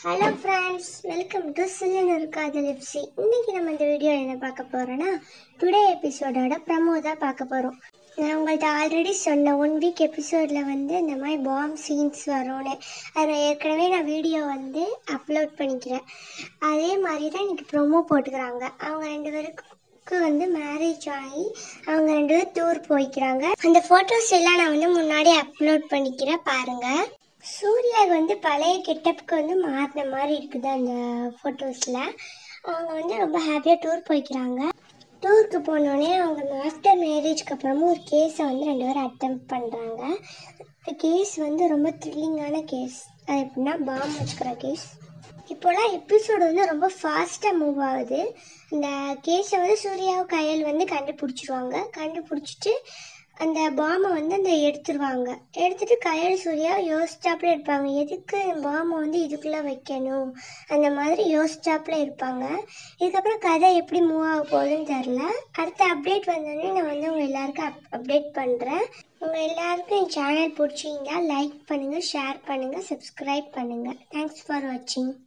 hello friends welcome to சில்லுன்னு காதல் FC இன்னைக்கு நம்ம இந்த வீடியோ என்ன பார்க்க போறோம்னா டுடே எபிசோடோட ப்ரமோ தான் பார்க்க போகிறோம் நான் உங்கள்கிட்ட ஆல்ரெடி சொன்ன ஒன் வீக் எபிசோடில் வந்து இந்த மாதிரி பாம் சீன்ஸ் வரும்னு அதை ஏற்கனவே நான் வீடியோ வந்து அப்லோட் பண்ணிக்கிறேன் அதே மாதிரி தான் இன்னைக்கு ப்ரொமோ போட்டுக்கிறாங்க அவங்க ரெண்டு பேருக்கு வந்து மேரேஜ் ஆகி அவங்க ரெண்டு பேரும் டூர் போய்க்கிறாங்க அந்த ஃபோட்டோஸ் எல்லாம் நான் வந்து முன்னாடி அப்லோட் பண்ணிக்கிறேன் பாருங்கள் சூர்யாவுக்கு வந்து பழைய கெட்டப்புக்கு வந்து மாறின மாதிரி இருக்குது அந்த ஃபோட்டோஸில் அவங்க வந்து ரொம்ப ஹாப்பியாக டூர் போய்க்கிறாங்க டூருக்கு போனோடனே அவங்க ஆஃப்டர் மேரேஜ்க்கு அப்புறமும் ஒரு கேஸை வந்து ரெண்டு பேரும் அட்டம் பண்ணுறாங்க இந்த கேஸ் வந்து ரொம்ப த்ரில்லிங்கான கேஸ் அது எப்படின்னா பாம் வச்சுக்கிற கேஸ் இப்போலாம் எபிசோடு வந்து ரொம்ப ஃபாஸ்ட்டாக மூவ் ஆகுது இந்த கேஸை வந்து சூர்யாவும் கயல் வந்து கண்டுபிடிச்சிருவாங்க கண்டுபிடிச்சிட்டு அந்த பாமை வந்து அந்த எடுத்துருவாங்க எடுத்துட்டு கயல் சூர்யா யோசிச்சாப்புல இருப்பாங்க எதுக்கு பாமை வந்து இதுக்குள்ளே வைக்கணும் அந்த மாதிரி யோசிச்சாப்புல இருப்பாங்க இதுக்கப்புறம் கதை எப்படி மூவ் ஆக போகுதுன்னு தெரில அடுத்த அப்டேட் வந்தோடனே நான் வந்து உங்கள் எல்லாருக்கும் அப் அப்டேட் பண்ணுறேன் உங்கள் எல்லாருக்கும் என் சேனல் பிடிச்சிருந்தா லைக் பண்ணுங்கள் ஷேர் பண்ணுங்கள் சப்ஸ்கிரைப் பண்ணுங்கள் தேங்க்ஸ் ஃபார் வாட்சிங்